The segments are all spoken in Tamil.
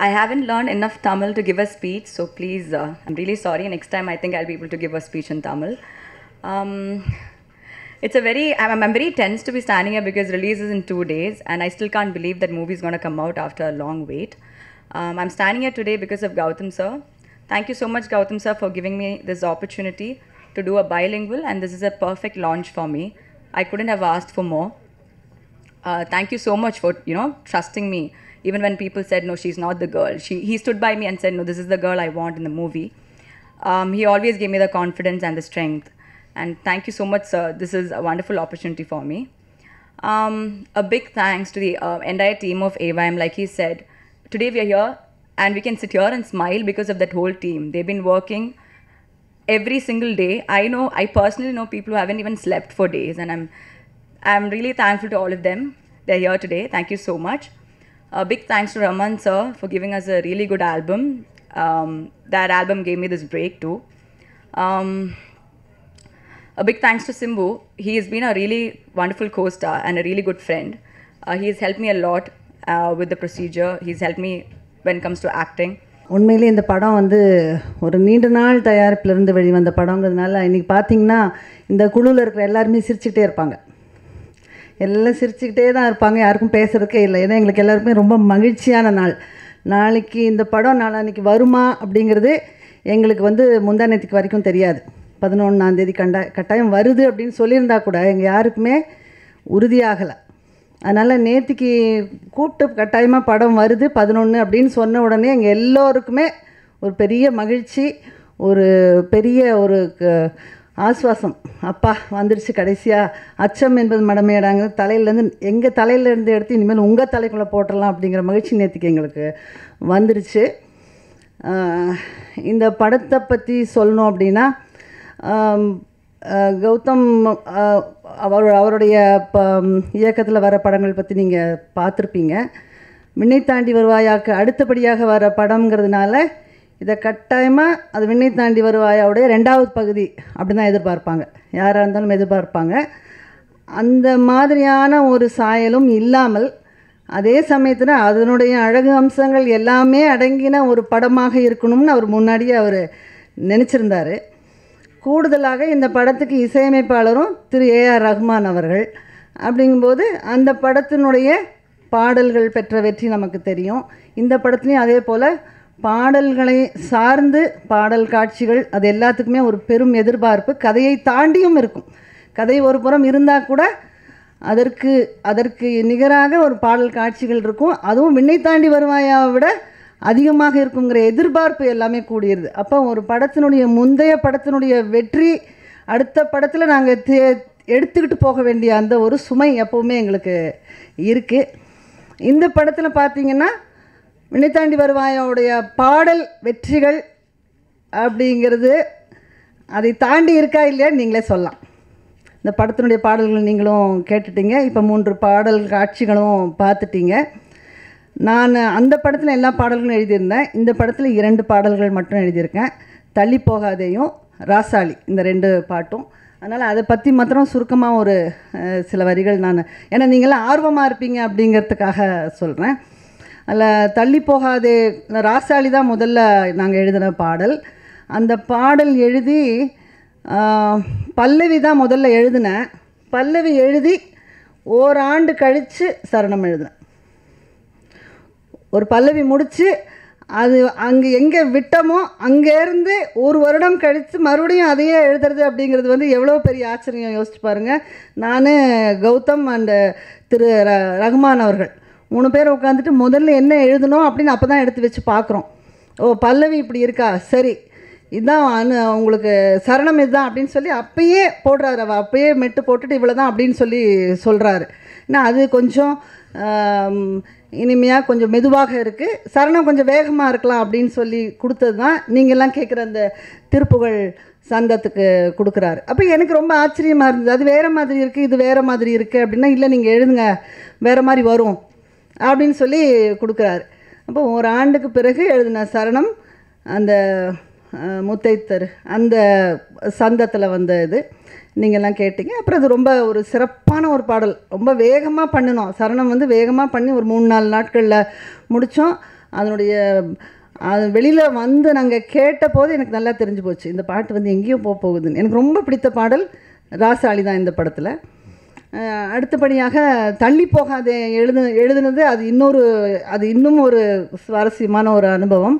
I haven't learned enough Tamil to give a speech, so please, uh, I'm really sorry. Next time, I think I'll be able to give a speech in Tamil. Um, it's a very, I'm, I'm very tense to be standing here because release is in two days, and I still can't believe that movie is going to come out after a long wait. Um, I'm standing here today because of Gautam sir. Thank you so much, Gautam sir, for giving me this opportunity to do a bilingual, and this is a perfect launch for me. I couldn't have asked for more. Uh, thank you so much for you know trusting me even when people said no she's not the girl she he stood by me and said no this is the girl i want in the movie um, he always gave me the confidence and the strength and thank you so much sir this is a wonderful opportunity for me um, a big thanks to the uh, entire team of avim like he said today we are here and we can sit here and smile because of that whole team they've been working every single day i know i personally know people who haven't even slept for days and i'm i'm really thankful to all of them they're here today thank you so much a big thanks to raman sir for giving us a really good album um, that album gave me this break too um, a big thanks to simbu he has been a really wonderful co-star and a really good friend uh, he has helped me a lot uh, with the procedure he's helped me when it comes to acting உண்மையிலே இந்த படம் வந்து ஒரு நீண்ட நாள் தயாரிப்பிலிருந்து வெளிவந்த படங்கிறதுனால இன்றைக்கி பார்த்தீங்கன்னா இந்த குழுவில் இருக்கிற எல்லாருமே சிரிச்சுக்கிட்டே இருப்பாங்க எல்லாம் சிரிச்சுக்கிட்டே தான் இருப்பாங்க யாருக்கும் பேசுகிறதுக்கே இல்லை ஏன்னா எங்களுக்கு எல்லாருக்குமே ரொம்ப மகிழ்ச்சியான நாள் நாளைக்கு இந்த படம் நாளான்னைக்கு வருமா அப்படிங்கிறது எங்களுக்கு வந்து முந்தானத்துக்கு வரைக்கும் தெரியாது பதினொன்றாந்தேதி கண்டா கட்டாயம் வருது அப்படின்னு சொல்லியிருந்தா கூட எங்கள் யாருக்குமே உறுதியாகலை அதனால் நேத்திக்கு கூப்பிட்டு கட்டாயமாக படம் வருது பதினொன்று அப்படின்னு சொன்ன உடனே எங்கள் எல்லோருக்குமே ஒரு பெரிய மகிழ்ச்சி ஒரு பெரிய ஒரு க- ஆஸ்வாசம் அப்பா வந்துடுச்சு கடைசியாக அச்சம் என்பது மடமையிடாங்க தலையிலேருந்து எங்கள் தலையிலேருந்து எடுத்து இனிமேல் உங்கள் தலைக்குள்ளே போட்டுடலாம் அப்படிங்கிற மகிழ்ச்சி நேற்றுக்கு எங்களுக்கு வந்துடுச்சு ஆஹ் இந்த படத்தை பற்றி சொல்லணும் அப்படின்னா ஆம், ஆஹ் கௌதம் ஆஹ் அவர் அவருடைய ப இயக்கத்தில் வர படங்கள் பற்றி நீங்கள் பார்த்துருப்பீங்க விண்ணை தாண்டி வருவாயாக்கு அடுத்தபடியாக வர படம்ங்கிறதுனால இதை கட்டாயமாக அது விண்ணை தாண்டி வருவாயாவுடைய ரெண்டாவது பகுதி அப்படி தான் எதிர்பார்ப்பாங்க யாராக இருந்தாலும் எதிர்பார்ப்பாங்க அந்த மாதிரியான ஒரு சாயலும் இல்லாமல் அதே சமயத்தில் அதனுடைய அழகு அம்சங்கள் எல்லாமே அடங்கின ஒரு படமாக இருக்கணும்னு அவர் முன்னாடியே அவர் நினச்சிருந்தார் கூடுதலாக இந்த படத்துக்கு இசையமைப்பாளரும் திரு ஏஆர் ரஹ்மான் அவர்கள் அப்படிங்கும்போது அந்த படத்தினுடைய பாடல்கள் பெற்ற வெற்றி நமக்கு தெரியும் இந்த படத்துலையும் அதே போல் பாடல்களை சார்ந்து பாடல் காட்சிகள் அது எல்லாத்துக்குமே ஒரு பெரும் எதிர்பார்ப்பு கதையை தாண்டியும் இருக்கும் கதை ஒரு புறம் இருந்தால் கூட அதற்கு அதற்கு நிகராக ஒரு பாடல் காட்சிகள் இருக்கும் அதுவும் விண்ணை தாண்டி வருவாயாவை விட அதிகமாக இருக்குங்கிற எதிர்பார்ப்பு எல்லாமே கூடியிருது அப்போ ஒரு படத்தினுடைய முந்தைய படத்தினுடைய வெற்றி அடுத்த படத்தில் நாங்கள் தே எடுத்துக்கிட்டு போக வேண்டிய அந்த ஒரு சுமை எப்போவுமே எங்களுக்கு இருக்குது இந்த படத்தில் பார்த்தீங்கன்னா விண்ணைத்தாண்டி வருவாயோடைய பாடல் வெற்றிகள் அப்படிங்கிறது அதை தாண்டி இருக்கா இல்லையான்னு நீங்களே சொல்லலாம் இந்த படத்தினுடைய பாடல்கள் நீங்களும் கேட்டுட்டீங்க இப்போ மூன்று பாடல் காட்சிகளும் பார்த்துட்டீங்க நான் அந்த படத்தில் எல்லா பாடல்களும் எழுதியிருந்தேன் இந்த படத்தில் இரண்டு பாடல்கள் மட்டும் எழுதியிருக்கேன் தள்ளி போகாதேயும் ராசாளி இந்த ரெண்டு பாட்டும் அதனால் அதை பற்றி மாத்திரம் சுருக்கமாக ஒரு அஹ், சில வரிகள் நான் ஏன்னா நீங்களாம் ஆர்வமாக இருப்பீங்க அப்படிங்கிறதுக்காக சொல்கிறேன் அதில் தள்ளி போகாதே ராசாளி தான் முதல்ல நாங்கள் எழுதின பாடல் அந்த பாடல் எழுதி ஆஹ், பல்லவி தான் முதல்ல எழுதினேன் பல்லவி எழுதி ஓராண்டு கழித்து சரணம் எழுதினேன் ஒரு பல்லவி முடித்து அது அங்கே எங்கே விட்டோமோ அங்கேருந்து ஒரு வருடம் கழித்து மறுபடியும் அதையே எழுதுறது அப்படிங்கிறது வந்து எவ்வளோ பெரிய ஆச்சரியம் யோசிச்சு பாருங்கள் நான் கௌதம் அண்டு திரு ர ரகுமான் அவர்கள் மூணு பேர் உட்காந்துட்டு முதல்ல என்ன எழுதணும் அப்படின்னு அப்போ தான் எடுத்து வச்சு பார்க்குறோம் ஓ பல்லவி இப்படி இருக்கா சரி இதுதான் அனு உங்களுக்கு சரணம் இதுதான் அப்படின்னு சொல்லி அப்பயே போடுறாரு அவ அப்பயே மெட்டு போட்டுட்டு இவ்வளோ தான் அப்படின்னு சொல்லி சொல்கிறாரு ஏன்னா அது கொஞ்சம் இனிமையாக கொஞ்சம் மெதுவாக இருக்குது சரணம் கொஞ்சம் வேகமாக இருக்கலாம் அப்படின்னு சொல்லி கொடுத்தது தான் நீங்கள்லாம் கேட்குற அந்த திருப்புகழ் சந்தத்துக்கு கொடுக்குறாரு அப்போ எனக்கு ரொம்ப ஆச்சரியமாக இருந்தது அது வேறு மாதிரி இருக்குது இது வேறு மாதிரி இருக்குது அப்படின்னா இல்லை நீங்கள் எழுதுங்க வேறு மாதிரி வரும் அப்படின்னு சொல்லி கொடுக்குறாரு அப்போ ஒரு ஆண்டுக்கு பிறகு எழுதின சரணம் அந்த அஹ், முத்தைத்தர் அந்த சந்தத்தில் வந்த இது நீங்கள்லாம் கேட்டீங்க அப்புறம் அது ரொம்ப ஒரு சிறப்பான ஒரு பாடல் ரொம்ப வேகமாக பண்ணினோம் சரணம் வந்து வேகமாக பண்ணி ஒரு மூணு நாலு நாட்களில் முடித்தோம் அதனுடைய அது வெளியில் வந்து நாங்கள் கேட்ட போது எனக்கு நல்லா தெரிஞ்சு போச்சு இந்த பாட்டு வந்து எங்கேயோ போக போகுதுன்னு எனக்கு ரொம்ப பிடித்த பாடல் ராசாளி தான் இந்த படத்தில் அஹ் அடுத்தபடியாக தள்ளி போகாதே எழுது எழுதுனது அது இன்னொரு அது இன்னும் ஒரு சுவாரஸ்யமான ஒரு அனுபவம்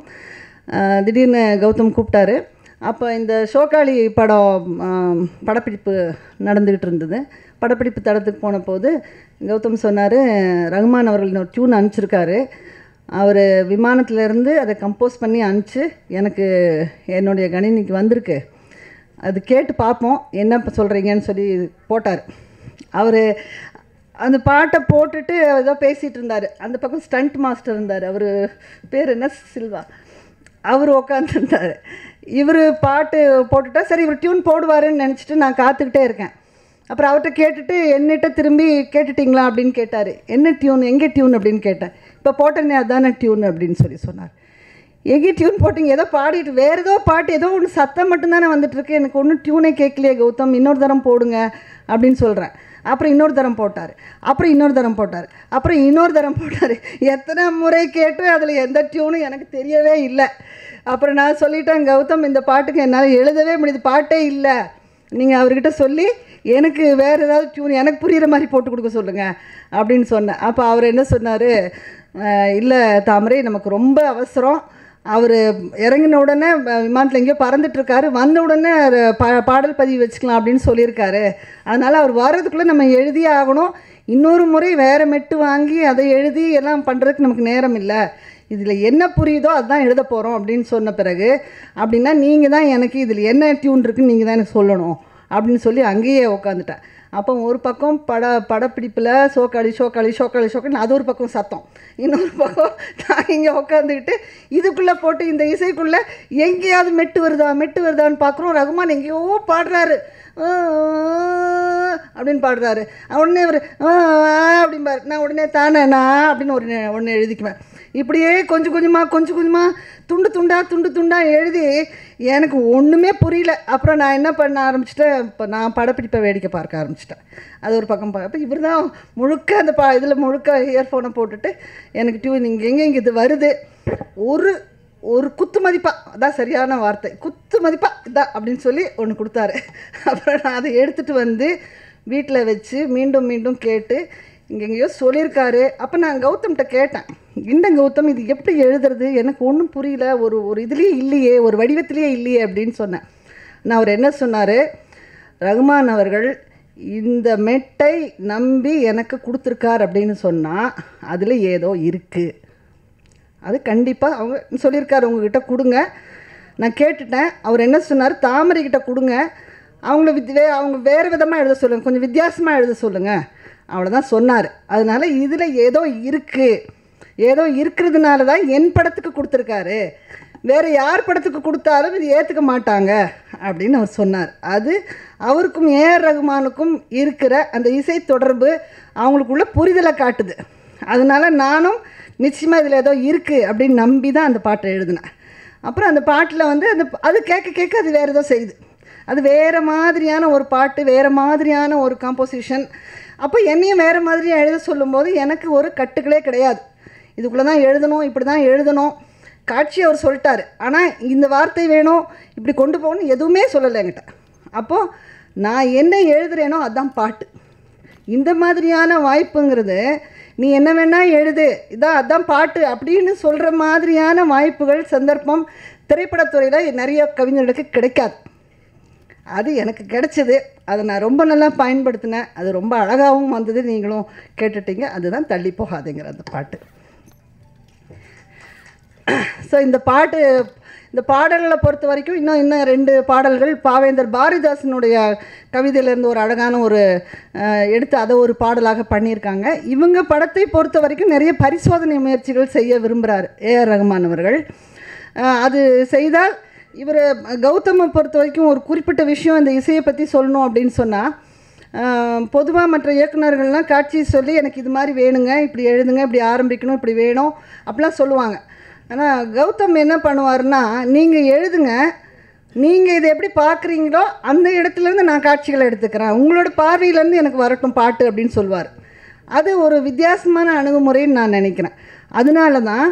அஹ் திடீர்னு கௌதம் கூப்பிட்டாரு அப்போ இந்த ஷோக்காளி படம் ஆம், படப்பிடிப்பு நடந்துக்கிட்டு இருந்தது படப்பிடிப்பு தடத்துக்கு போன போது கௌதம் சொன்னார் ரகுமான் அவர்கள் இன்னொரு டியூன் அனுப்பிச்சிருக்காரு அவர் விமானத்திலேருந்து அதை கம்போஸ் பண்ணி அனுப்பிச்சு எனக்கு என்னுடைய கணினிக்கு வந்திருக்கு அது கேட்டு பார்ப்போம் என்ன இப்போ சொல்கிறீங்கன்னு சொல்லி போட்டார் அவர் அந்த பாட்டை போட்டுட்டு ஏதோ பேசிகிட்டு இருந்தார் அந்த பக்கம் ஸ்டண்ட் மாஸ்டர் இருந்தார் அவர் பேர் என்ன சில்வா அவர் உக்காந்துருந்தார் இவர் பாட்டு போட்டுட்டா சரி இவர் டியூன் போடுவாருன்னு நினச்சிட்டு நான் காத்துக்கிட்டே இருக்கேன் அப்புறம் அவர்கிட்ட கேட்டுட்டு என்னிட்ட திரும்பி கேட்டுட்டிங்களா அப்படின்னு கேட்டார் என்ன டியூன் எங்கே டியூன் அப்படின்னு கேட்டேன் இப்போ போட்டேனே அதானே டியூன் அப்படின்னு சொல்லி சொன்னார் எங்கே டியூன் போட்டிங்க ஏதோ பாடிட்டு வேறு ஏதோ பாட்டு ஏதோ ஒன்று சத்தம் மட்டும்தானே வந்துட்டுருக்கு எனக்கு ஒன்றும் டியூனே கேட்கலையே கௌதம் இன்னொரு தரம் போடுங்க அப்படின்னு சொல்கிறேன் அப்புறம் இன்னொரு தரம் போட்டார் அப்புறம் இன்னொரு தரம் போட்டார் அப்புறம் இன்னொரு தரம் போட்டார் எத்தனை முறை கேட்டு அதில் எந்த டியூனும் எனக்கு தெரியவே இல்லை அப்புறம் நான் சொல்லிட்டேன் கௌதம் இந்த பாட்டுக்கு என்னால் எழுதவே முடியுது பாட்டே இல்லை நீங்கள் அவர்கிட்ட சொல்லி எனக்கு வேறு ஏதாவது டியூன் எனக்கு புரிகிற மாதிரி போட்டு கொடுக்க சொல்லுங்கள் அப்படின்னு சொன்னேன் அப்போ அவர் என்ன சொன்னார் இல்லை தாமரை நமக்கு ரொம்ப அவசரம் அவர் இறங்கின உடனே வ- விமானத்தில் எங்கேயோ பறந்துட்டுருக்காரு வந்த உடனே அது பா பாடல் பதிவு வச்சுக்கலாம் அப்படின்னு சொல்லியிருக்காரு அதனால் அவர் வர்றதுக்குள்ளே நம்ம எழுதியே ஆகணும் இன்னொரு முறை வேறு மெட்டு வாங்கி அதை எழுதி எல்லாம் பண்ணுறதுக்கு நமக்கு நேரம் இல்லை இதில் என்ன புரியுதோ அதுதான் எழுத போகிறோம் அப்படின்னு சொன்ன பிறகு அப்படின்னா நீங்கள் தான் எனக்கு இதில் என்ன டியூன் இருக்குன்னு நீங்கள் தான் எனக்கு சொல்லணும் அப்படின்னு சொல்லி அங்கேயே உட்காந்துட்டேன் அப்போ ஒரு பக்கம் பட படப்பிடிப்பில் சோக்காளி சோக்காளி சோக்காளி சோக்காளி அது ஒரு பக்கம் சத்தம் இன்னொரு பக்கம் நான் இங்கே உட்காந்துக்கிட்டு இதுக்குள்ளே போட்டு இந்த இசைக்குள்ளே எங்கேயாவது மெட்டு வருதா மெட்டு வருதான்னு பார்க்குறோம் ரகுமான் எங்கேயோ பாடுறாரு ஆ, அப்படின்னு பாடுறாரு உடனே ஒரு அப்படிம்பாரு நான் உடனே தானே நான் அப்படின்னு ஒரு ஒன்று எழுதிக்குவேன் இப்படியே கொஞ்சம் கொஞ்சமாக கொஞ்சம் கொஞ்சமாக துண்டு துண்டா துண்டு துண்டா எழுதி எனக்கு ஒன்றுமே புரியல அப்புறம் நான் என்ன பண்ண ஆரம்பிச்சிட்டேன் இப்போ நான் படப்பிடிப்பை வேடிக்கை பார்க்க ஆரம்பிச்சிட்டேன் அது ஒரு பக்கம் அப்போ இவர் தான் முழுக்க அந்த பா இதில் முழுக்க இயர்ஃபோனை போட்டுட்டு எனக்கு டியூன் இங்கே எங்கே இங்கே இது வருது ஒரு ஒரு குத்து மதிப்பா அதான் சரியான வார்த்தை குத்து மதிப்பா இதான் அப்படின்னு சொல்லி ஒன்று கொடுத்தாரு அப்புறம் நான் அதை எடுத்துகிட்டு வந்து வீட்டில் வச்சு மீண்டும் மீண்டும் கேட்டு இங்கே எங்கேயோ சொல்லியிருக்காரு அப்போ நான் கௌதம்கிட்ட கேட்டேன் இந்த கௌதம் இது எப்படி எழுதுறது எனக்கு ஒன்றும் புரியல ஒரு ஒரு இதுலேயே இல்லையே ஒரு வடிவத்திலேயே இல்லையே அப்படின்னு சொன்னேன் நான் அவர் என்ன சொன்னார் ரகுமான் அவர்கள் இந்த மெட்டை நம்பி எனக்கு கொடுத்துருக்கார் அப்படின்னு சொன்னால் அதில் ஏதோ இருக்குது அது கண்டிப்பாக அவங்க சொல்லியிருக்காரு உங்ககிட்ட கொடுங்க நான் கேட்டுட்டேன் அவர் என்ன சொன்னார் தாமரை கிட்ட கொடுங்க அவங்கள வித் வே அவங்க வேறு விதமாக எழுத சொல்லுங்கள் கொஞ்சம் வித்தியாசமாக எழுத சொல்லுங்கள் அவ்வளோதான் சொன்னார் அதனால் இதில் ஏதோ இருக்குது ஏதோ இருக்கிறதுனால தான் என் படத்துக்கு கொடுத்துருக்காரு வேறு யார் படத்துக்கு கொடுத்தாலும் இது ஏற்றுக்க மாட்டாங்க அப்படின்னு அவர் சொன்னார் அது அவருக்கும் ஏஆர் ரகுமானுக்கும் இருக்கிற அந்த இசை தொடர்பு அவங்களுக்குள்ள புரிதலை காட்டுது அதனால நானும் நிச்சயமாக இதில் ஏதோ இருக்குது அப்படின்னு நம்பி தான் அந்த பாட்டை எழுதினேன் அப்புறம் அந்த பாட்டில் வந்து அந்த அது கேட்க கேட்க அது வேறு ஏதோ செய்யுது அது வேறு மாதிரியான ஒரு பாட்டு வேறு மாதிரியான ஒரு காம்போசிஷன் அப்போ என்னையும் வேறு மாதிரியாக எழுத சொல்லும்போது எனக்கு ஒரு கட்டுகளே கிடையாது இதுக்குள்ளே தான் எழுதணும் இப்படி தான் எழுதணும் காட்சி அவர் சொல்லிட்டாரு ஆனால் இந்த வார்த்தை வேணும் இப்படி கொண்டு போகணும் எதுவுமே சொல்லலை என்கிட்ட அப்போது நான் என்ன எழுதுறேனோ அதுதான் பாட்டு இந்த மாதிரியான வாய்ப்புங்கிறது நீ என்ன வேணால் எழுது இதான் அதான் பாட்டு அப்படின்னு சொல்கிற மாதிரியான வாய்ப்புகள் சந்தர்ப்பம் திரைப்படத்துறையில் நிறைய கவிஞர்களுக்கு கிடைக்காது அது எனக்கு கிடைச்சது அதை நான் ரொம்ப நல்லா பயன்படுத்தினேன் அது ரொம்ப அழகாகவும் வந்தது நீங்களும் கேட்டுட்டீங்க அதுதான் தள்ளி போகாதுங்கிற அந்த பாட்டு ஸோ இந்த பாட்டு இந்த பாடல்களை பொறுத்த வரைக்கும் இன்னும் இன்னும் ரெண்டு பாடல்கள் பாவேந்தர் பாரதிதாசனுடைய கவிதையிலேருந்து ஒரு அழகான ஒரு அஹ், எடுத்து அதை ஒரு பாடலாக பண்ணியிருக்காங்க இவங்க படத்தை பொறுத்த வரைக்கும் நிறைய பரிசோதனை முயற்சிகள் செய்ய விரும்புகிறார் ஏஆர் ரகுமான் அவர்கள் அஹ், அது செய்தால் இவர் கௌதமை பொறுத்த வரைக்கும் ஒரு குறிப்பிட்ட விஷயம் இந்த இசையை பற்றி சொல்லணும் அப்படின்னு சொன்னால் பொதுவாக மற்ற இயக்குனர்கள்லாம் காட்சி சொல்லி எனக்கு இது மாதிரி வேணுங்க இப்படி எழுதுங்க இப்படி ஆரம்பிக்கணும் இப்படி வேணும் அப்படிலாம் சொல்லுவாங்க ஆனால் கௌதம் என்ன பண்ணுவாருன்னா நீங்கள் எழுதுங்க நீங்கள் இதை எப்படி பார்க்குறீங்களோ அந்த இடத்துலேருந்து நான் காட்சிகளை எடுத்துக்கிறேன் உங்களோட பார்வையிலேருந்து எனக்கு வரட்டும் பாட்டு அப்படின்னு சொல்லுவார் அது ஒரு வித்தியாசமான அணுகுமுறைன்னு நான் நினைக்கிறேன் அதனால தான்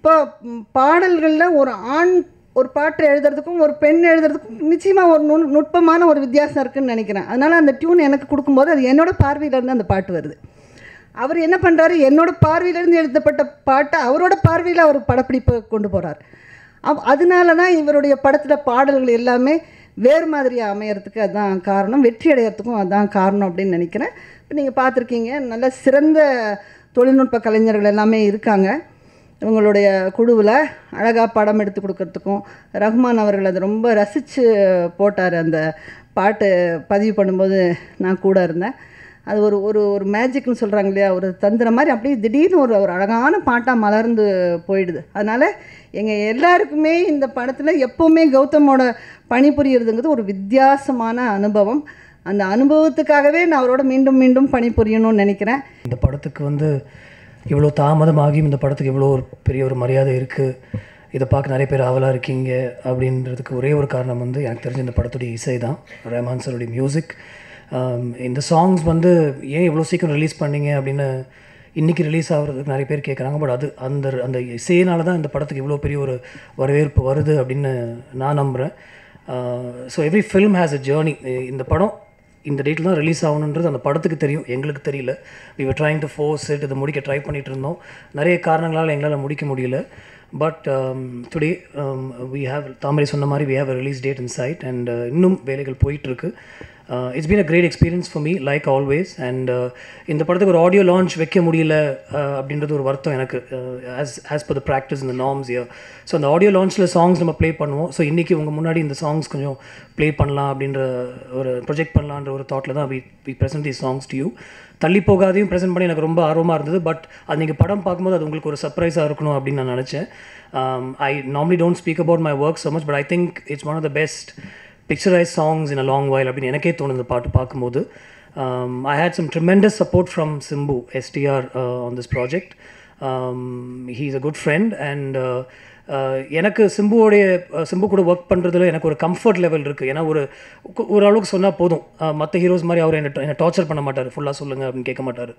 இப்போ ம், பாடல்கள்ல ஒரு ஆண் ஒரு பாட்டு எழுதுறதுக்கும் ஒரு பெண் எழுதுறதுக்கும் நிச்சயமாக ஒரு நு நுட்பமான ஒரு வித்தியாசம் இருக்குன்னு நினைக்கிறேன் அதனால் அந்த டியூன் எனக்கு கொடுக்கும்போது அது என்னோட பார்வையிலேருந்து அந்த பாட்டு வருது அவர் என்ன பண்ணுறாரு என்னோட பார்வையிலேருந்து எழுதப்பட்ட பாட்டை அவரோட பார்வையில் அவர் படப்பிடிப்பு கொண்டு போகிறார் அவ் அதனால தான் இவருடைய படத்தில் பாடல்கள் எல்லாமே வேறு மாதிரி அமையறதுக்கு அதுதான் காரணம் வெற்றி அடையறதுக்கும் அதுதான் காரணம் அப்படின்னு நினைக்கிறேன் இப்போ நீங்கள் பார்த்துருக்கீங்க நல்ல சிறந்த தொழில்நுட்ப கலைஞர்கள் எல்லாமே இருக்காங்க இவங்களுடைய குழுவில் அழகாக படம் எடுத்து கொடுக்கறதுக்கும் ரஹ்மான் அவர்கள் அதை ரொம்ப ரசித்து போட்டார் அந்த பாட்டு பதிவு பண்ணும்போது நான் கூட இருந்தேன் அது ஒரு ஒரு ஒரு மேஜிக்னு சொல்கிறாங்க இல்லையா ஒரு தந்திரம் மாதிரி அப்படியே திடீர்னு ஒரு ஒரு அழகான பாட்டாக மலர்ந்து போயிடுது அதனால் எங்கள் எல்லாருக்குமே இந்த படத்தில் எப்போவுமே கௌதமோட பணிபுரியறதுங்கிறது ஒரு வித்தியாசமான அனுபவம் அந்த அனுபவத்துக்காகவே நான் அவரோட மீண்டும் மீண்டும் பணிபுரியணும்னு நினைக்கிறேன் இந்த படத்துக்கு வந்து இவ்வளோ தாமதமாகியும் இந்த படத்துக்கு இவ்வளோ ஒரு பெரிய ஒரு மரியாதை இருக்குது இதை பார்க்க நிறைய பேர் ஆவலாக இருக்கீங்க அப்படின்றதுக்கு ஒரே ஒரு காரணம் வந்து எனக்கு தெரிஞ்ச இந்த படத்துடைய இசை தான் ரஹ்மான் சாருடைய மியூசிக் இந்த சாங்ஸ் வந்து ஏன் இவ்வளோ சீக்கிரம் ரிலீஸ் பண்ணீங்க அப்படின்னு இன்றைக்கி ரிலீஸ் ஆகிறதுக்கு நிறைய பேர் கேட்குறாங்க பட் அது அந்த அந்த இசையினால தான் இந்த படத்துக்கு இவ்வளோ பெரிய ஒரு வரவேற்பு வருது அப்படின்னு நான் நம்புகிறேன் so every film has a journey இந்த படம் இந்த டேட்டில் தான் ரிலீஸ் ஆகணுன்றது அந்த படத்துக்கு தெரியும் எங்களுக்கு தெரியல we were trying to force it இதை முடிக்க ட்ரை பண்ணிட்டு இருந்தோம் நிறைய காரணங்களால் எங்களால் முடிக்க முடியல but today we have Thamarai சொன்ன மாதிரி we have a release date in sight and இன்னும் வேலைகள் போயிட்டுருக்கு it's been a great experience for me like always and இந்த படத்துக்கு ஒரு ஆடியோ லான்ச் வைக்க முடியல uh, அப்படின்றது ஒரு வருத்தம் எனக்கு as as per the practice இந்த நார்ம்ஸ் இயர் ஸோ அந்த ஆடியோ லான்ச்சில் சாங்ஸ் நம்ம ப்ளே பண்ணுவோம் ஸோ இன்றைக்கி உங்கள் முன்னாடி இந்த சாங்ஸ் கொஞ்சம் ப்ளே பண்ணலாம் அப்படின்ற ஒரு ப்ரொஜெக்ட் பண்ணலான்ற ஒரு தாட்டில் தான் we we present the songs to you தள்ளி போகாதையும் ப்ரெசென்ட் பண்ணி எனக்கு ரொம்ப ஆர்வமாக இருந்தது பட் அது நீங்கள் படம் பார்க்கும்போது அது உங்களுக்கு ஒரு சர்ப்ரைஸாக இருக்கணும் அப்படின்னு நான் நினச்சேன் I normally don't speak about my work so much but I think it's one of the best picturise songs in a long while அப்படின்னு எனக்கே தோணுது இந்த பாட்டு பார்க்கும்போது I had some tremendous support from Simbu STR on this project he is a good friend and எனக்கு சிம்புவோடைய அஹ், சிம்பு கூட ஒர்க் பண்ணுறதுல எனக்கு ஒரு கம்ஃபர்ட் லெவல் இருக்குது ஏன்னா ஒரு கு- ஒரு அளவுக்கு சொன்னால் போதும் மற்ற ஹீரோஸ் மாதிரி அவர் என்ன என்னை டார்ச்சர் பண்ண மாட்டார் ஃபுல்லாக சொல்லுங்கள் அப்படின்னு கேட்க மாட்டார்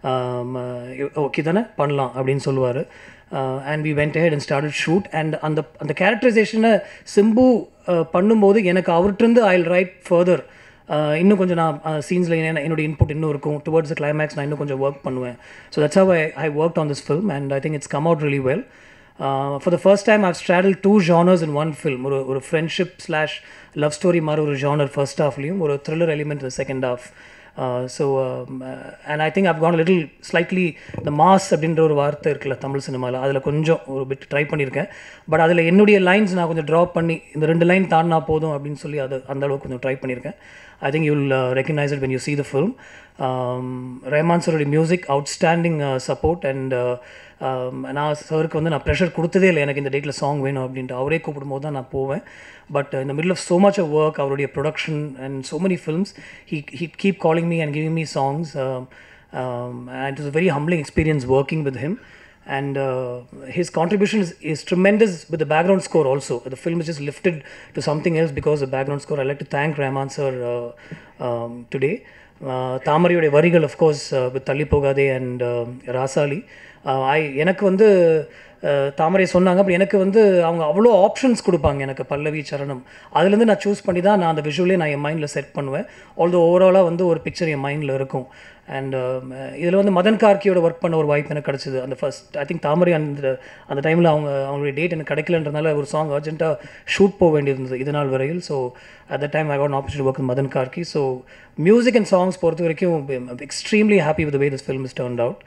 ஓகே தானே பண்ணலாம் அப்படின்னு சொல்லுவார் and we went head and started shoot and அந்த அந்த கேரக்டரைசேஷனை சிம்பு uh, பண்ணும்போது எனக்கு அவர்கிட்டருந்து ஐ ரைட் ஃபர்தர் இன்னும் கொஞ்சம் நான் சீன்ஸில் என்ன என்னோட இன்புட் இன்னும் இருக்கும் டுவர்ட்ஸ் கிளைமேக்ஸ் நான் இன்னும் கொஞ்சம் ஒர்க் பண்ணுவேன் so that's how I I work on this film and I think it's come out really well for the first time I've straddled two genres in one film ஒரு ஒரு ஃப்ரெண்ட்ஷிப் ஸ்லாஷ் லவ் ஸ்டோரி மாதிரி ஒரு ஜானர் ஃபர்ஸ்ட் ஹாஃப்லையும் ஒரு த்ரில்லர் எலிமெண்ட் இந்த second half so and I think I've gone a little slightly the mass அப்படின்ற ஒரு வார்த்தை இருக்குல்ல தமிழ் சினிமாவில் அதில் கொஞ்சம் ஒரு பிட் ட்ரை பண்ணியிருக்கேன் பட் அதில் என்னுடைய லைன்ஸ் நான் கொஞ்சம் ட்ராப் பண்ணி இந்த ரெண்டு லைன் தாண்டினா போதும் அப்படின்னு சொல்லி அது அந்த அளவுக்கு கொஞ்சம் ட்ரை பண்ணியிருக்கேன் I think you will recognise it when you see the film Rahman சருடைய மியூசிக் அவுட்ஸ்டாண்டிங் சப்போர்ட் அண்ட் நான் சருக்கு வந்து நான் ப்ரெஷர் கொடுத்ததே இல்லை எனக்கு இந்த டேட்டில் சாங் வேணும் அப்படின்ட்டு அவரே கூப்பிடும்போது தான் நான் போவேன் பட் இந்த middle of so much of work அவருடைய production and so many films he he keep calling me and giving me songs and it's a very humbling experience working with him and uh, his contribution is, is tremendous with the background score also the film is just lifted to something else because of the background score i'd like to thank rahman sir uh, um, today uh, தாமரையுடைய வரிகள் அஃப்கோர்ஸ் வித் தள்ளி போகாதே அண்ட் ராசாலி ஐ எனக்கு வந்து uh, தாமரை சொன்னாங்க அப்படி எனக்கு வந்து அவங்க அவ்வளோ ஆப்ஷன்ஸ் கொடுப்பாங்க எனக்கு பல்லவி சரணம் அதுலேருந்து நான் சூஸ் பண்ணி தான் நான் அந்த விஷுவலே நான் என் மைண்டில் செட் பண்ணுவேன் ஆல்தோ ஓவராலாக வந்து ஒரு பிக்சர் என் மைண்டில் இருக்கும் அண்ட் இதில் வந்து மதன் கார்கியோட ஒர்க் பண்ண ஒரு வாய்ப்பு எனக்கு கிடச்சிது அந்த ஃபர்ஸ்ட் ஐ திங்க் தாமரை அந்த அந்த டைமில் அவங்க அவங்களுடைய டேட் எனக்கு கிடைக்கலன்றனால ஒரு சாங் அர்ஜென்ட்டாக ஷூட் போக வேண்டியிருந்தது இது நாள் வரையில் so at the time I got opportunity work Madan Karky so music and songs பொறுத்த வரைக்கும் extremely happy with way this film is turned out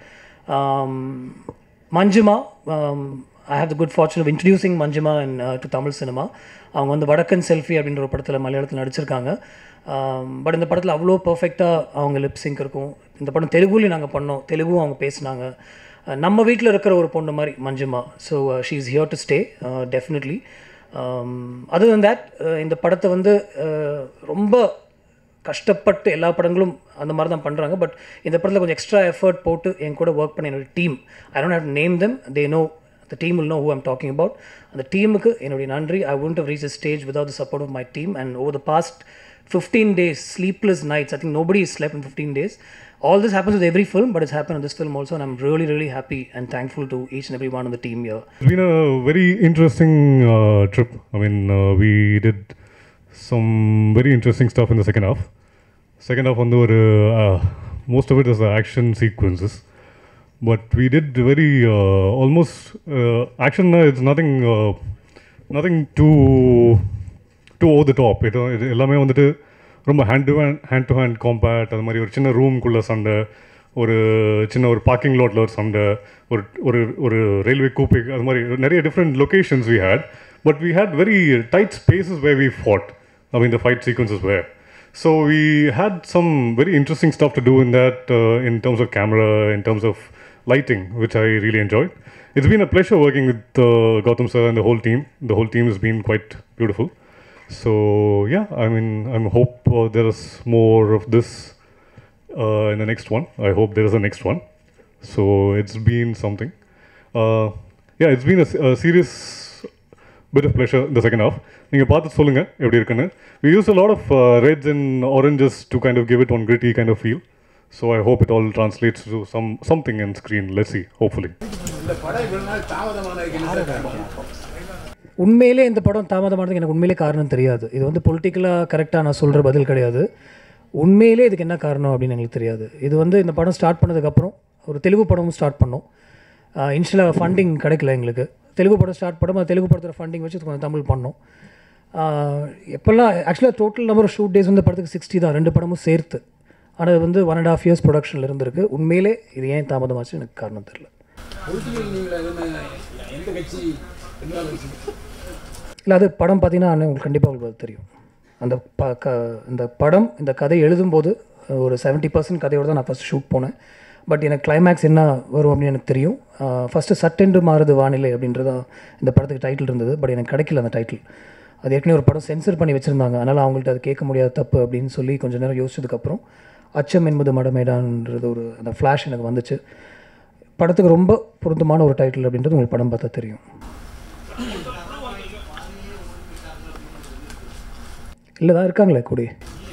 Manjima I have the good fortune of introducing Manjima into Tamil cinema அவங்க வந்து வடக்கன் செல்ஃபி அப்படின்ற ஒரு படத்தில் மலையாளத்தில் நடிச்சிருக்காங்க பட் இந்த படத்தில் அவ்வளோ பர்ஃபெக்டாக அவங்க லிப் சிங்க் இருக்கும் இந்த படம் தெலுங்குலேயும் நாங்கள் பண்ணோம் தெலுங்கும் அவங்க பேசினாங்க அஹ் நம்ம வீட்டில் இருக்கிற ஒரு பொண்ணு மாதிரி Manjima so she is here to stay definitely other than that இந்த படத்தை வந்து அஹ், ரொம்ப கஷ்டப்பட்டு எல்லா படங்களும் அந்த மாதிரி தான் பண்ணுறாங்க பட் இந்த படத்தில் கொஞ்சம் எக்ஸ்ட்ரா எஃபர்ட் போட்டு என் கூட ஒர்க் பண்ண என்னோட team I don't have name them they know the team will know who I'm talking about அந்த டீமுக்கு என்னுடைய நன்றி ஐ wouldn't have reached a stage without the support of my team and over the past 15 days sleepless nights I think nobody has slept in 15 days all this happens with every film, but it's happened in this film also, and I'm really, really happy and thankful to each and every one on the team here. It's been a very interesting uh, trip. I mean, uh, we did some very interesting stuff in the second half. Second half, on the uh, most of it is the action sequences, but we did very uh, almost uh, action. uh, It's nothing, uh, nothing too too over the top. இது இது எல்லாமே வந்துட்டு ரொம்ப hand to hand hand to hand combat அது மாதிரி ஒரு சின்ன ரூம்குள்ளே சண்டை ஒரு சின்ன ஒரு பார்க்கிங் லாட்டில் ஒரு சண்டை ஒரு ஒரு ஒரு ரயில்வே கூப்பி அது மாதிரி நிறைய different locations we had but we had very tight spaces way we fought I mean the fight sequences where so we had some very interesting stuff to do in that in terms of camera in terms of lighting, which I really enjoyed. It's been a pleasure working with uh, Gautam sir and the whole team. The whole team has been quite beautiful. So yeah, I mean, I hope uh, there is more of this uh, in the next one. I hope there is a next one. So it's been something. Uh, yeah, it's been a, s- a serious bit of pleasure in the second half. நீங்கள் பார்த்து சொல்லுங்கள் எப்படி இருக்குன்னு we used a lot of uh, reds and oranges to kind of give it one gritty kind of feel. So I hope it all translates to some something in screen. Let's see, hopefully. இந்த படம் இவ்வளவு நாள் தாமதமானதுக்கு என்ன சார் காரணம்? உண்மையிலே இந்த படம் தாமதமானதுக்கு எனக்கு உண்மையிலே காரணம் தெரியாது இது வந்து பொலிட்டிக்கலாக கரெக்டாக நான் சொல்கிற பதில் கிடையாது உண்மையிலே இதுக்கு என்ன காரணம் அப்படின்னு எங்களுக்கு தெரியாது இது வந்து இந்த படம் ஸ்டார்ட் பண்ணதுக்கப்புறம் ஒரு தெலுங்கு படமும் ஸ்டார்ட் பண்ணோம் இன்ஷியலாக ஃபண்டிங் கிடைக்கல எங்களுக்கு தெலுங்கு படம் ஸ்டார்ட் பண்ணோம் அது தெலுங்கு படத்தோட ஃபண்டிங் வச்சு கொஞ்சம் தமிழ் பண்ணோம் ஆஹ் எப்போல்லாம் ஆக்சுவலாக total number of shoot days வந்து படத்துக்கு சிக்ஸ்டி தான் ரெண்டு படமும் சேர்த்து ஆனால் இது வந்து ஒன் அண்ட் ஆஃப் இயர்ஸ் ப்ரொடக்ஷனில் இருந்திருக்கு உண்மையிலே இது ஏன் தாமதமாச்சு எனக்கு காரணம் தெரியல பொலிட்டிக்கல் நீங்கள என்ன எந்த கட்சி என்ன கட்சி இல்லை அது படம் பார்த்தீங்கன்னா அண்ணன் உங்களுக்கு கண்டிப்பாக உங்களுக்கு அது தெரியும் அந்த ப க இந்த படம் இந்த கதை எழுதும்போது ஒரு 70% பர்சன்ட் கதையோடு தான் நான் ஃபஸ்ட் ஷூட் போனேன் பட் எனக்கு கிளைமேக்ஸ் என்ன வரும் அப்படின்னு எனக்கு தெரியும் ஃபஸ்ட்டு சட்டென்று மாறுது வானிலை அப்படின்றது தான் இந்த படத்துக்கு டைட்டில் இருந்தது பட் எனக்கு கிடைக்கல அந்த டைட்டில் அது ஏற்கனவே ஒரு படம் சென்சர் பண்ணி வச்சுருந்தாங்க அதனால் அவங்கள்ட்ட அது கேட்க முடியாத தப்பு அப்படின்னு சொல்லி கொஞ்சம் நேரம் யோசிச்சதுக்கப்புறம் அச்சம் என்பது மடமேடான்றது ஒரு அந்த ஃப்ளாஷ் எனக்கு வந்துச்சு படத்துக்கு ரொம்ப பொருத்தமான ஒரு டைட்டில் அப்படின்றது உங்களுக்கு படம் பார்த்தா தெரியும் இல்லை தான் இருக்காங்களே கூடி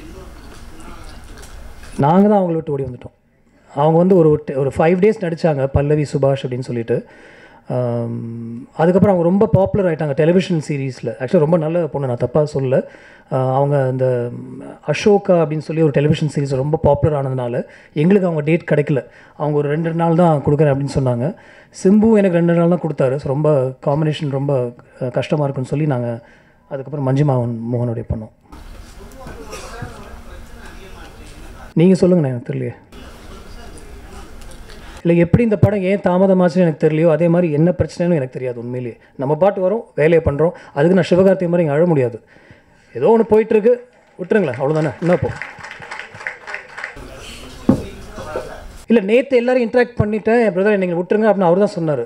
நாங்கள் தான் அவங்கள விட்டு ஓடி வந்துட்டோம் அவங்க வந்து ஒரு te- ஒரு ஃபைவ் டேஸ் நடித்தாங்க பல்லவி சுபாஷ் அப்படின்னு சொல்லிட்டு ஆம், அதுக்கப்புறம் அவங்க ரொம்ப பாப்புலர் ஆகிட்டாங்க டெலிவிஷன் சீரீஸில் ஆக்சுவலாக ரொம்ப நல்ல பொண்ணு நான் தப்பாக சொல்லல ஆஹ் அவங்க அந்த ம், அசோகா அப்படின்னு சொல்லி ஒரு டெலிவிஷன் சீரிஸ் ரொம்ப பாப்புலர் ஆனதுனால எங்களுக்கு அவங்க டேட் கிடைக்கல அவங்க ஒரு ரெண்டு நாள் தான் கொடுக்குறேன் அப்படின்னு சொன்னாங்க சிம்பு எனக்கு ரெண்டு நாள் தான் கொடுத்தாரு ஸோ ரொம்ப காம்பினேஷன் ரொம்ப கஷ்டமாக இருக்குன்னு சொல்லி நாங்கள் அதுக்கப்புறம் மஞ்சு மோகன் மோகனுடைய பண்ணோம் நீங்கள் சொல்லுங்கண்ணே எனக்கு தெரியலையே இல்லை எப்படி இந்த படம் ஏன் தாமதமாச்சுன்னு எனக்கு தெரியலையோ அதே மாதிரி என்ன பிரச்சனைன்னு எனக்கு தெரியாது உண்மையிலேயே நம்ம பாட்டு வரோம் வேலையை பண்ணுறோம் அதுக்கு நான் சிவகார்த்திகை மாதிரி இங்கே அழ முடியாது ஏதோ ஒன்று போயிட்டுருக்கு விட்டுருங்களேன் அவ்வளோதானே என்ன போ இல்லை நேற்று எல்லாரும் இன்ட்ராக்ட் பண்ணிட்டேன் என் பிரதர் நீங்கள் விட்டுருங்க அப்படின்னு அவர் தான் சொன்னார்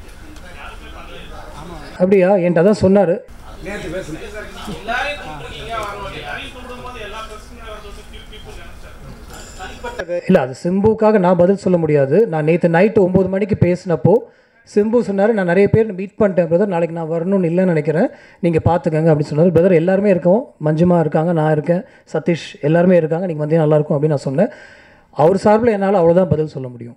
அப்படியா என்கிட்ட தான் சொன்னார் நேற்று பேசுனேன் இல்லை அது சிம்புக்காக நான் பதில் சொல்ல முடியாது நான் நேற்று நைட்டு ஒம்பது மணிக்கு பேசினப்போ சிம்பு சொன்னார் நான் நிறைய பேர் மீட் பண்ணிட்டேன் பிரதர் நாளைக்கு நான் வரணும்னு இல்லைன்னு நினைக்கிறேன் நீங்கள் பார்த்துக்கங்க அப்படின்னு சொன்னார் பிரதர் எல்லாருமே இருக்கோம் மஞ்சுமா இருக்காங்க நான் இருக்கேன் சதீஷ் எல்லாருமே இருக்காங்க நீங்கள் வந்தீங்கன்னா நல்லாயிருக்கும் அப்படின்னு நான் சொன்னேன் அவர் சார்பில் என்னால் அவ்வளோதான் பதில் சொல்ல முடியும்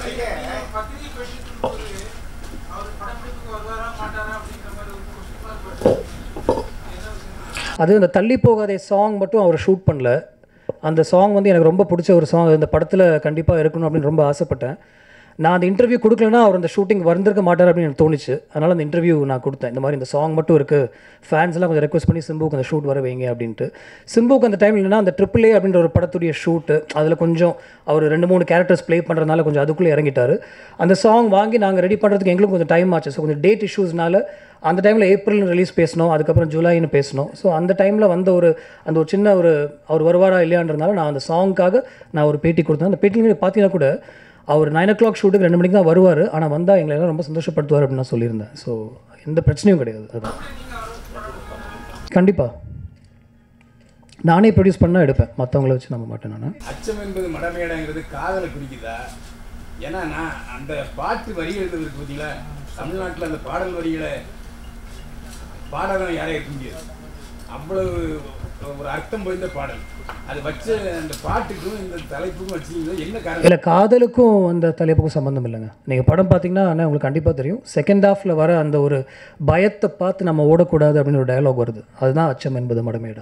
அது அந்த தள்ளி போகாதே சாங் மட்டும் அவர் ஷூட் பண்ணல அந்த சாங் வந்து எனக்கு ரொம்ப பிடிச்ச ஒரு சாங் இந்த படத்தில் கண்டிப்பாக இருக்கணும் அப்படின்னு ரொம்ப ஆசைப்பட்டேன் நான் அந்த இன்டர்வியூ கொடுக்கலனா அவர் அந்த ஷூட்டிங் வந்திருக்க மாட்டார் அப்படின்னு எனக்கு தோணுச்சு அதனால் அந்த இன்டர்வியூ நான் கொடுத்தேன் இந்த மாதிரி இந்த சாங் மட்டும் இருக்குது ஃபேன்ஸ் எல்லாம் கொஞ்சம் ரெக்வஸ்ட் பண்ணி சிம்புக்கு அந்த ஷூட் வர வைங்க அப்படின்ட்டு சிம்புக்கு அந்த டைம் இல்லைனா அந்த ட்ரிபிள் ஏ அப்படின்ற ஒரு படத்துடைய ஷூட்டு அதில் கொஞ்சம் அவர் ரெண்டு மூணு கேரக்டர்ஸ் ப்ளே பண்ணுறதுனால கொஞ்சம் அதுக்குள்ளே இறங்கிட்டார் அந்த சாங் வாங்கி நாங்கள் ரெடி பண்ணுறதுக்கு எங்களுக்கு கொஞ்சம் டைம் ஆச்சு ஸோ கொஞ்சம் டேட் இஷ்யூஸ்னால அந்த டைமில் ஏப்ரல் ரிலீஸ் பேசணும் அதுக்கப்புறம் ஜூலைன்னு பேசணும் ஸோ அந்த டைமில் வந்த ஒரு அந்த ஒரு சின்ன ஒரு அவர் வருவாரா இல்லையான்றதுனால நான் அந்த சாங்க்காக நான் ஒரு பேட்டி கொடுத்தேன் அந்த பேட்டியில் நீங்கள் பார்த்தீங்கன்னா கூட அவர் நைன் ஓ கிளாக் ஷூட்டுக்கு ரெண்டு மணிக்கு தான் வருவார் ஆனால் வந்தால் எங்களை எல்லாம் ரொம்ப சந்தோஷப்படுத்துவார் அப்படின்னு நான் சொல்லியிருந்தேன் ஸோ எந்த பிரச்சனையும் கிடையாது அதான் கண்டிப்பாக நானே ப்ரொடியூஸ் பண்ணால் எடுப்பேன் மற்றவங்கள வச்சு நம்ப மாட்டேன் நான் அச்சம் என்பது மடமேடங்கிறது காதலை குறிக்குதா ஏன்னா நான் அந்த பாட்டு வரி எழுதுறதுக்கு பார்த்தீங்களா தமிழ்நாட்டில் அந்த பாடல் வரிகளை பாடாதான் யாரையும் இருக்க முடியாது அவ்வளவு ஒரு அர்த்தம் போயிருந்த பாடல் அது வச்சு அந்த பாட்டுக்கும் இந்த தலைப்புக்கும் வச்சீங்களோ என்ன காரணம் இல்லை காதலுக்கும் அந்த தலைப்புக்கும் சம்மந்தம் இல்லைங்க நீங்கள் படம் பார்த்தீங்கன்னா அண்ணா உங்களுக்கு கண்டிப்பாக தெரியும் செகண்ட் ஹாஃபில் வர அந்த ஒரு பயத்தை பார்த்து நம்ம ஓடக்கூடாது அப்படின்னு ஒரு டயலாக் வருது அதுதான் அச்சம் என்பது மடமேடா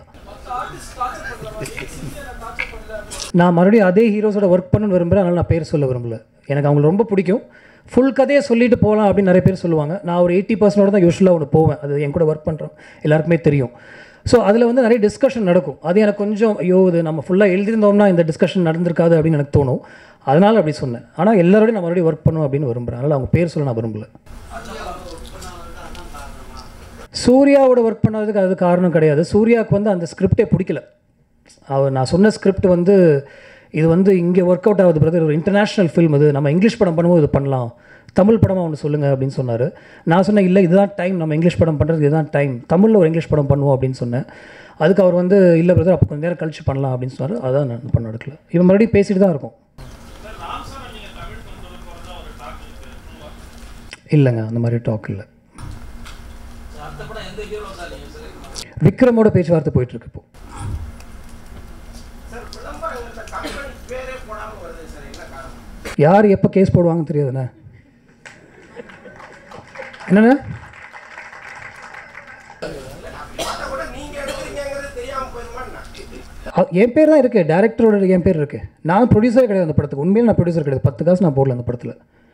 நான் மறுபடியும் அதே ஹீரோஸோட ஒர்க் பண்ணணும்னு விரும்புகிறேன் அதனால் நான் பேர் சொல்ல விரும்பல எனக்கு அவங்களுக்கு ரொம்ப பிடிக்கும் ஃபுல் கதையை சொல்லிட்டு போகலாம் அப்படின்னு நிறைய பேர் சொல்லுவாங்க நான் ஒரு எயிட்டி பர்சனோட தான் யூஸ்வலாக ஒன்று போவேன் அது என் கூட ஒர்க் பண்ணுறோம் எல்லாருக்குமே தெரியும் ஸோ அதில் வந்து நிறைய டிஸ்கஷன் நடக்கும் அது எனக்கு கொஞ்சம் ஐயோ இது நம்ம ஃபுல்லாக எழுதியிருந்தோம்னா இந்த டிஸ்கஷன் நடந்திருக்காது அப்படின்னு எனக்கு தோணும் அதனால் அப்படி சொன்னேன் ஆனால் எல்லாரோடையும் நான் மறுபடியும் ஒர்க் பண்ணும் அப்படின்னு விரும்புகிறேன் அதனால் அவங்க பேர் சொல்ல நான் விரும்பல சூர்யாவோட ஒர்க் பண்ணதுக்கு அது காரணம் கிடையாது சூர்யாவுக்கு வந்து அந்த ஸ்கிரிப்டே பிடிக்கல அவர் நான் சொன்ன ஸ்கிரிப்ட் வந்து இது வந்து இங்கே ஒர்க் அவுட் ஆகுது பிரதர் ஒரு இன்டர்நேஷ்னல் ஃபில்ம் இது நம்ம இங்கிலீஷ் படம் பண்ணும்போது இது பண்ணலாம் தமிழ் படமாக ஒன்று சொல்லுங்கள் அப்படின்னு சொன்னார் நான் சொன்னேன் இல்லை இதுதான் டைம் நம்ம இங்கிலீஷ் படம் பண்ணுறதுக்கு இதுதான் டைம் தமிழில் ஒரு இங்கிலீஷ் படம் பண்ணுவோம் அப்படின்னு சொன்னேன் அதுக்கு அவர் வந்து இல்லை பிரதர் அப்போ கொஞ்சம் நேரம் கழிச்சு பண்ணலாம் அப்படின்னு சொன்னார் அதான் நான் பண்ண எடுக்கல இவன் மறுபடியும் பேசிட்டு தான் இருக்கும் இல்லைங்க அந்த மாதிரி டாக் இல்லை விக்ரமோட பேச்சுவார்த்தை போயிட்டு இருக்கு இப்போ யார் எப்போ கேஸ் போடுவாங்கன்னு தெரியாதுண்ணே என்னண்ணே அ- என் பேர் தான் இருக்கு டேரக்டரோட என் பேர் இருக்கு நான் ப்ரொடியூசரே கிடையாது அந்த படத்துக்கு உண்மையில நான் ப்ரொடியூசர் கிடையாது பத்து காசு நான் போடல அந்த படத்தில்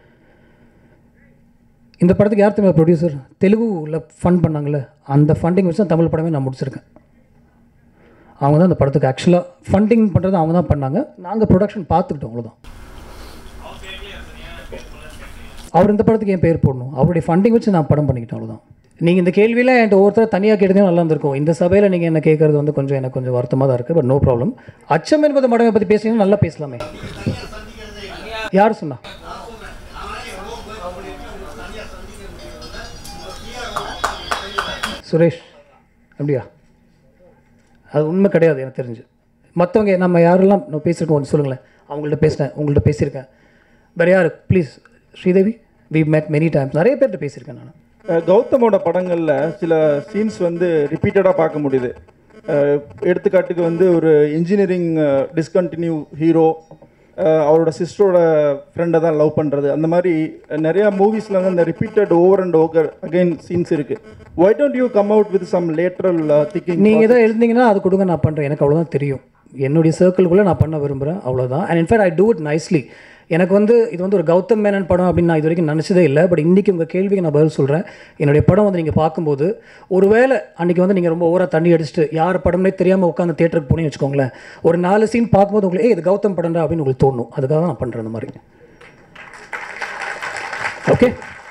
இந்த படத்துக்கு யார் தெரியுமா ப்ரொடியூசர் தெலுங்குல ஃபண்ட் பண்ணாங்கல்ல அந்த ஃபண்டிங் வச்சு தான் தமிழ் படமே நான் முடிச்சிருக்கேன் அவங்க தான் அந்த படத்துக்கு ஆக்சுவலாக ஃபண்டிங் பண்ணுறது அவங்க தான் பண்ணாங்க நாங்கள் ப்ரொடக்ஷன் பார்த்துக்கிட்டோம் அவ்வளோதான் அவர் இந்த படத்துக்கு என் பேர் போடணும் அவருடைய ஃபண்டிங் வச்சு நான் படம் பண்ணிக்கிட்டேன் அவ்வளோதான் நீங்கள் இந்த கேள்வியில் என்கிட்ட ஒருத்தர் தனியாக கேட்டதே நல்லா இருந்திருக்கும் இந்த சபையில் நீங்கள் என்ன கேட்குறது வந்து கொஞ்சம் எனக்கு கொஞ்சம் வருத்தமாக தான் இருக்குது பட் நோ ப்ராப்ளம் அச்சம் என்பது மடமை பற்றி பேசினீங்கன்னா நல்லா பேசலாமே யார் சொன்னா சுரேஷ் அப்படியா அது உண்மை கிடையாது எனக்கு தெரிஞ்சு மற்றவங்க நம்ம யாரெல்லாம் நான் பேசியிருக்கோம் கொஞ்சம் சொல்லுங்களேன் அவங்கள்ட்ட பேசினேன் உங்கள்கிட்ட பேசியிருக்கேன் வேறு யார் please Sridevi we met many times நிறைய பேர்கிட்ட பேசியிருக்கேன் நான் அஹ் கௌதமோட படங்களில் சில சீன்ஸ் வந்து ரிப்பீட்டடாக பார்க்க முடியுது அஹ் எடுத்துக்காட்டுக்கு வந்து ஒரு இன்ஜினியரிங் டிஸ்கண்டினியூ ஹீரோ அவரோட சிஸ்டரோட ஃப்ரெண்டை தான் லவ் பண்ணுறது அந்த மாதிரி நிறையா மூவிஸில் வந்து அந்த repeated over and over again scenes இருக்குது why don't you come out with some lateral thinking நீங்கள் எதாவது எழுந்தீங்கன்னா அது கொடுங்க நான் பண்ணுறேன் எனக்கு அவ்வளோதான் தெரியும் என்னுடைய சர்க்கிள்குள்ளே நான் பண்ண விரும்புகிறேன் அவ்வளோதான் and in fact I do it nicely எனக்கு வந்து இது வந்து ஒரு கௌதம் மேனன் படம் அப்படின்னு நான் இது வரைக்கும் நினச்சதே இல்லை பட் இன்றைக்கி உங்கள் கேள்விக்கு நான் பதில் சொல்கிறேன் என்னுடைய படம் வந்து நீங்கள் பார்க்கும்போது ஒருவேளை அன்றைக்கி வந்து நீங்கள் ரொம்ப ஓவராக தண்ணி அடிச்சுட்டு யார் படம்னே தெரியாமல் உட்காந்து தேட்டருக்கு போனீங்கன்னு வச்சுக்கோங்களேன் ஒரு நாலு சீன் பார்க்கும்போது உங்களுக்கு ஏ இது கௌதம் படம்டா அப்படின்னு உங்களுக்கு தோணும் அதுக்காக தான் நான் பண்ணுறேன் அந்த மாதிரி ஓகே